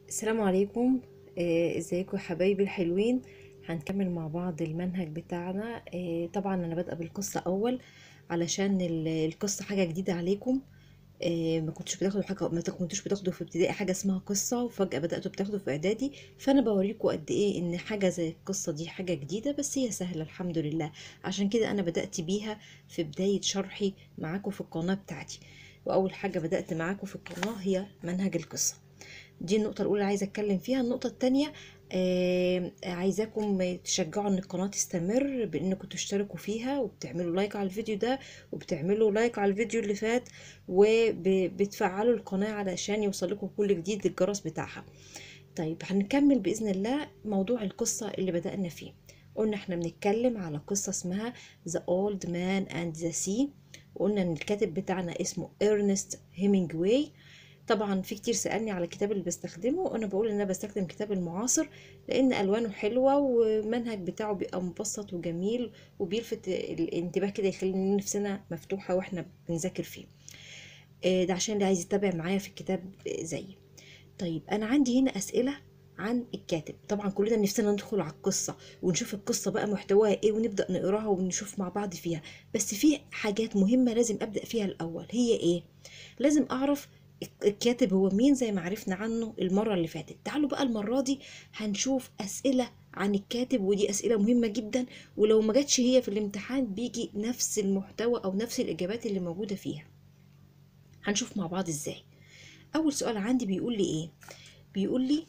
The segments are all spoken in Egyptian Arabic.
السلام عليكم آه، ازيكم يا حبايبي الحلوين هنكمل مع بعض المنهج بتاعنا آه، طبعا انا بادئه بالقصه اول علشان ال- القصه حاجه جديده عليكم آه، ما كنتش بتاخدوا حاجه ما كنتوش بتاخدوا في ابتدائي حاجه اسمها قصه وفجاه بداتوا بتاخدوا في اعدادي فانا بوريكم قد ايه ان حاجه زي القصه دي حاجه جديده بس هي سهله الحمد لله عشان كده انا بدات بيها في بدايه شرحي معاكم في القناه بتاعتي واول حاجه بدات معاكم في القناه هي منهج القصه دي النقطة الأولى عايزة أتكلم فيها النقطة التانية آه عايزاكم تشجعوا إن القناة تستمر بإنكم تشتركوا فيها وبتعملوا لايك على الفيديو ده وبتعملوا لايك على الفيديو اللي فات وبتفعلوا القناة علشان يوصلكم كل جديد الجرس بتاعها طيب هنكمل بإذن الله موضوع القصة اللي بدأنا فيه قلنا احنا بنتكلم على قصة اسمها The Old Man and the Sea وقلنا ان الكاتب بتاعنا اسمه إرنست هيمنجواي طبعا في كتير سألني على الكتاب اللي بستخدمه وانا بقول ان انا بستخدم كتاب المعاصر لان الوانه حلوة والمنهج بتاعه بيبقى مبسط وجميل وبيلفت الانتباه كده يخلي نفسنا مفتوحة واحنا بنذاكر فيه آه، ده عشان اللي عايز يتابع معايا في الكتاب زيي طيب انا عندي هنا اسئلة عن الكاتب طبعا كلنا نفسنا ندخل على القصة ونشوف القصة بقى محتواها ايه ونبدأ نقراها ونشوف مع بعض فيها بس في حاجات مهمة لازم ابدأ فيها الاول هي ايه لازم اعرف الكاتب هو مين زي ما عرفنا عنه المرة اللي فاتت تعالوا بقى المرة دي هنشوف أسئلة عن الكاتب ودي أسئلة مهمة جدا ولو ما جاتش هي في الامتحان بيجي نفس المحتوى أو نفس الإجابات اللي موجودة فيها هنشوف مع بعض إزاي أول سؤال عندي بيقول لي إيه بيقول لي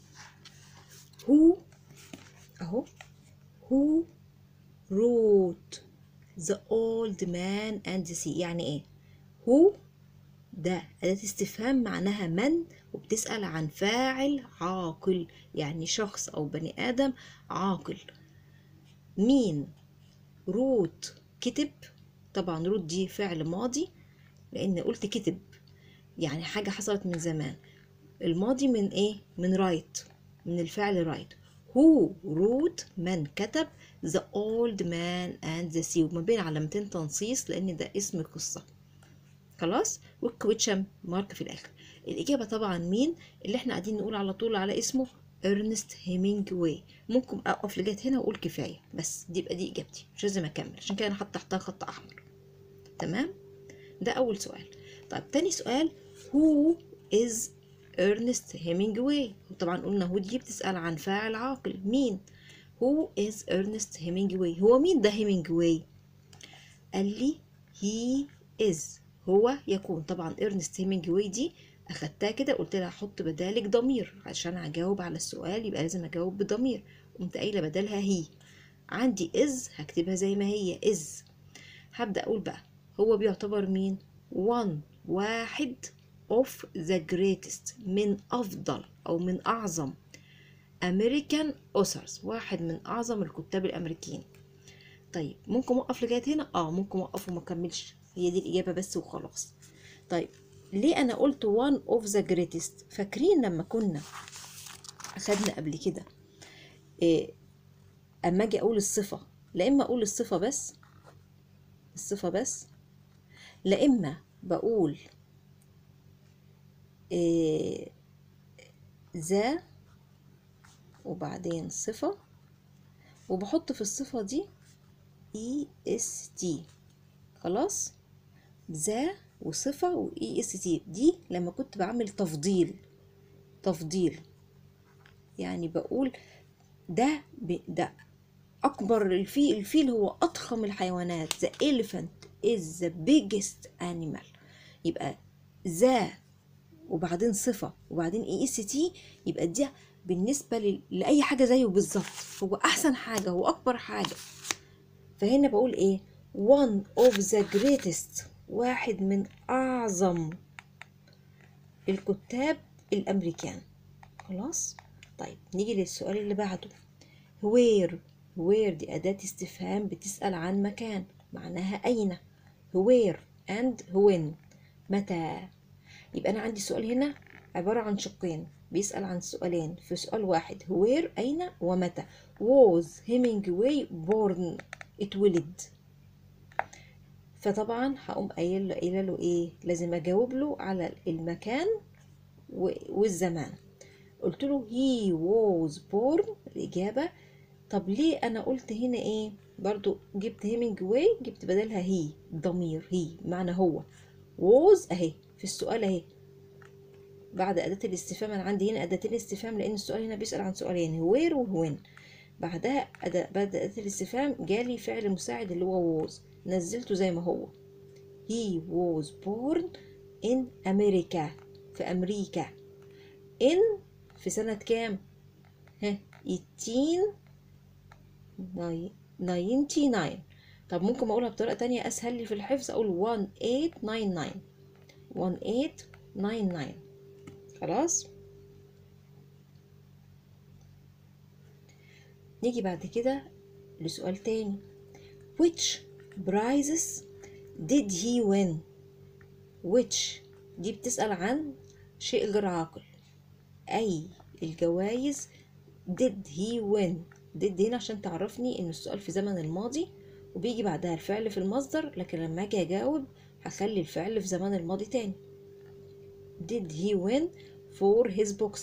who أهو who wrote the old man and the sea يعني إيه who ده أداة استفهام معناها من وبتسأل عن فاعل عاقل يعني شخص أو بني آدم عاقل مين روت كتب طبعا روت دي فعل ماضي لأن قلت كتب يعني حاجة حصلت من زمان الماضي من إيه؟ من رايت من الفعل رايت هو روت من كتب the old man and the sea وما بين علامتين تنصيص لأن ده اسم قصة خلاص والكويتشن مارك في الاخر الاجابه طبعا مين اللي احنا قاعدين نقول على طول على اسمه ارنست هيمنجواي ممكن اقف لغايه هنا واقول كفايه بس دي يبقى دي اجابتي مش لازم اكمل عشان كده انا حاطه تحتها خط احمر تمام ده اول سؤال طيب تاني سؤال who is ارنست هيمنجواي طبعا قلنا هو دي بتسال عن فاعل عاقل مين who is ارنست هيمنجواي هو مين ده هيمنجواي قال لي he is هو يكون طبعا ارنست هيمنجواي دي اخدتها كده قلت لها حط بدالك ضمير عشان اجاوب على السؤال يبقى لازم اجاوب بضمير قمت قايله بدلها هي عندي از هكتبها زي ما هي از هبدا اقول بقى هو بيعتبر مين one واحد of the greatest من افضل او من اعظم American authors واحد من اعظم الكتاب الامريكيين طيب ممكن اوقف لغايه هنا اه ممكن اوقف وما اكملش هي دي الاجابه بس وخلاص طيب ليه انا قلت one of the greatest فاكرين لما كنا اخدنا قبل كده إيه اما اجي اقول الصفه لا اما اقول الصفه بس الصفه بس لا اما بقول إيه ذا وبعدين صفه وبحط في الصفه دي اي اس تي خلاص ذا وصفة واي اس تي دي لما كنت بعمل تفضيل تفضيل يعني بقول ده ب... ده اكبر الفيل الفيل هو اضخم الحيوانات the elephant is the biggest animal يبقى ذا وبعدين صفة وبعدين اي اس تي يبقى دي بالنسبة ل... لأي حاجة زيه بالظبط هو أحسن حاجة هو أكبر حاجة فهنا بقول ايه one of the greatest واحد من اعظم الكتاب الامريكان خلاص طيب نيجي للسؤال اللي بعده where where دي اداة استفهام بتسأل عن مكان معناها اين where and when متى يبقى انا عندي سؤال هنا عبارة عن شقين بيسأل عن سؤالين في سؤال واحد where أين ومتى was Hemingway born اتولد فطبعا هقوم قايل له قايله له ايه لازم اجاوب له على المكان و- والزمان قلت له he was born الإجابة طب ليه أنا قلت هنا إيه برضو جبت هيمنجواي جبت بدلها هي ضمير هي معنى هو was أهي في السؤال أهي بعد أداة الاستفهام أنا عندي هنا أداتين استفهام لأن السؤال هنا بيسأل عن سؤالين وير وهوين بعدها أداة بعد أداة الاستفهام جالي فعل مساعد اللي هو was نزلته زي ما هو he was born in America في أمريكا in في سنة كام؟ ها 1899 طب ممكن أقولها بطريقة تانية أسهل لي في الحفظ أقول 1899 1899 خلاص نيجي بعد كده لسؤال تاني which prizes did he win which دي بتسأل عن شيء غير عاقل أي الجوائز did he win did هنا عشان تعرفني إن السؤال في زمن الماضي وبيجي بعدها الفعل في المصدر لكن لما أجي أجاوب هخلي الفعل في زمن الماضي تاني did he win for his books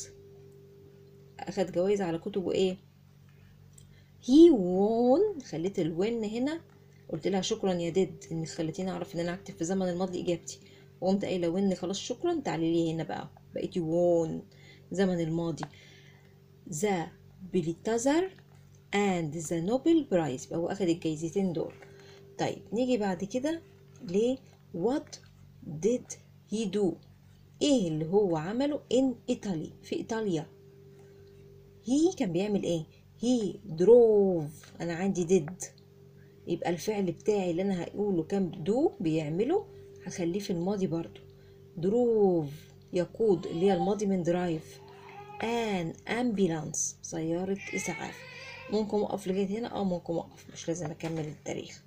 أخد جوائز على كتبه إيه he won خليت الوين هنا قلت لها شكرا يا ديد انك خليتيني اعرف ان انا اكتب في زمن الماضي اجابتي وقمت قايله وين خلاص شكرا تعالي لي هنا بقى بقيتي وون زمن الماضي ذا بليتازر اند ذا نوبل برايز هو اخد الجايزتين دول طيب نيجي بعد كده ل what did he do ايه اللي هو عمله in Italy في ايطاليا هي كان بيعمل ايه he drove انا عندي did يبقى الفعل بتاعي اللي انا هقوله كان دو بيعمله هخليه في الماضي برضو دروف يقود اللي هي الماضي من درايف ان امبيلانس سيارة اسعاف ممكن اقف لغاية هنا اه ممكن اقف مش لازم اكمل التاريخ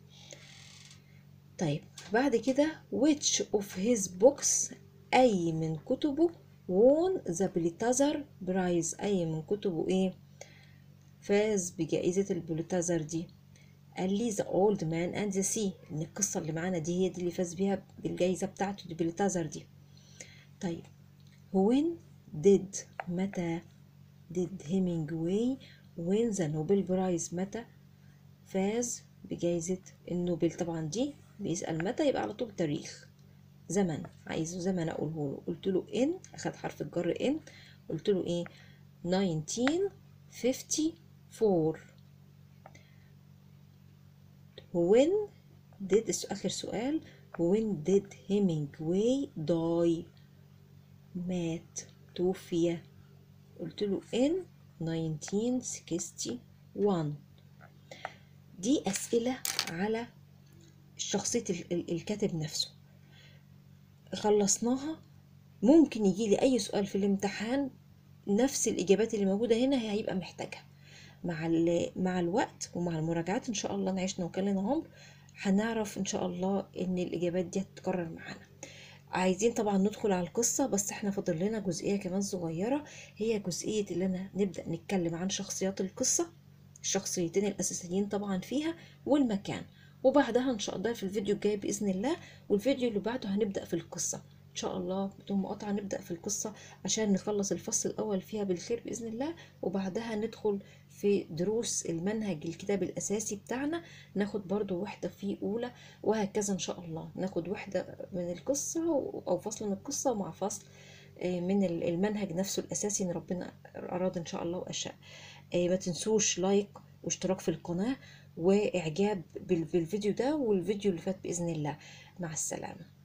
طيب بعد كده which of his books اي من كتبه won the Pulitzer Prize اي من كتبه ايه فاز بجائزة البوليتازر دي قال لي ذا اولد مان اند ذا سي ان القصه اللي معانا دي هي دي اللي فاز بيها بالجائزه بتاعته دي بالتازر دي طيب when did متى did هيمنجواي win the نوبل برايز متى فاز بجائزة النوبل طبعا دي بيسأل متى يبقى على طول تاريخ زمن عايزه زمن اقوله له قلت له ان اخد حرف الجر ان قلت له ايه 1954 when did آخر سؤال when did Hemingway die مات توفي قلت له in 1961 دي أسئلة على شخصية الكاتب نفسه خلصناها ممكن يجي لي أي سؤال في الامتحان نفس الإجابات اللي موجودة هنا هيبقى محتاجها مع مع الوقت ومع المراجعات ان شاء الله نعيشنا وكلنا عمر هنعرف ان شاء الله ان الاجابات دي هتتكرر معانا عايزين طبعا ندخل على القصة بس احنا فاضل لنا جزئية كمان صغيرة هي جزئية اللي انا نبدأ نتكلم عن شخصيات القصة الشخصيتين الأساسيين طبعا فيها والمكان وبعدها ان شاء الله في الفيديو الجاي بإذن الله والفيديو اللي بعده هنبدأ في القصة ان شاء الله بدون مقاطعة نبدأ في القصة عشان نخلص الفصل الأول فيها بالخير بإذن الله وبعدها ندخل في دروس المنهج الكتاب الأساسي بتاعنا ناخد برضو وحدة في أولى وهكذا إن شاء الله ناخد وحدة من القصة أو فصل من القصة مع فصل من المنهج نفسه الأساسي إن ربنا أراد إن شاء الله وأشاء ما تنسوش لايك واشتراك في القناة وإعجاب بالفيديو ده والفيديو اللي فات بإذن الله مع السلامة